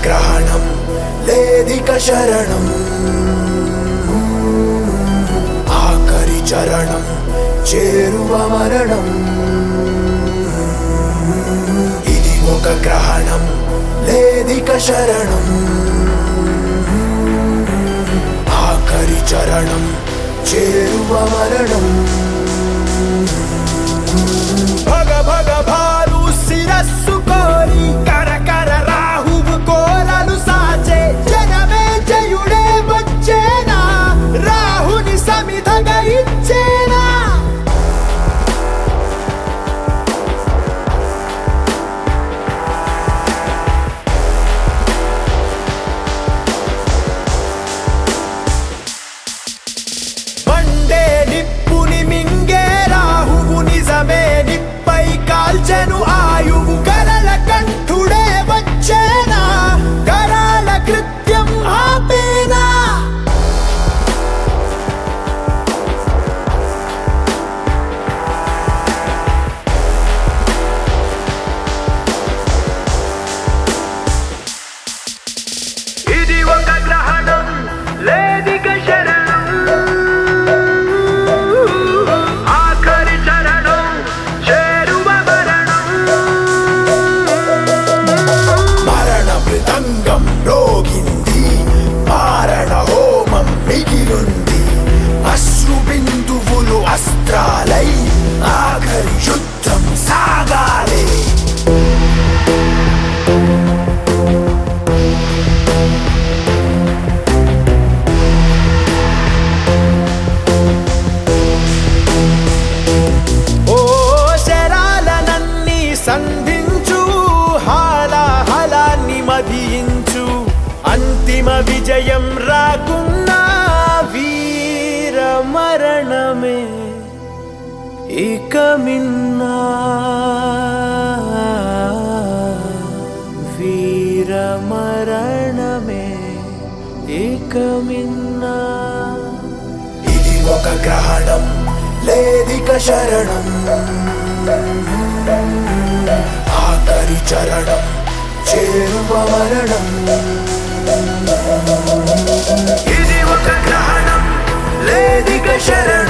గ్రహణం లేదిక శరణం ఆఖరి చరణం చేరువ మరణం ఇది ఒక గ్రహణం లేదిక శరణం ఆఖరి చరణం చేరువ మరణం భగ భగ భారు శిరస్సు కోరి కర కర రాహువు కోరలు సాచే జనమే జయుడే వచ్చేనా రాహుని సమిధగా ఇచ్చేనా మండే నిప్పుని మింగే రాహువు నిజమే నిప్పై కాల్చెను ఆయువు కరల కంఠుడే వచ్చేనా కరాల కృత్యం ఆపేనా ఇది ఒక గ్రహణం లేదిక శరణం ఆఖరి చరణం చేరువ మరణం మరణ మృదంగం రోగింది మారణ హోమం మిగిలుంది అశ్రు బిందువులు అస్త్రాలై ఆఖరి యుద్ధం సాగాలి ఓ శరాలనన్ని సంధించు హాలాహలాన్ని మదించు అంతిమ విజయం రాకున్నా వీర మరణమే ఇక మిన్నా వీర మరణమే ఇక మిన్నా ఇది ఒక గ్రహణం లేదిక శరణం ఆఖరి చరణం చేరువ మరణం ఇది ఒక గ్రహణం లేదిక శరణం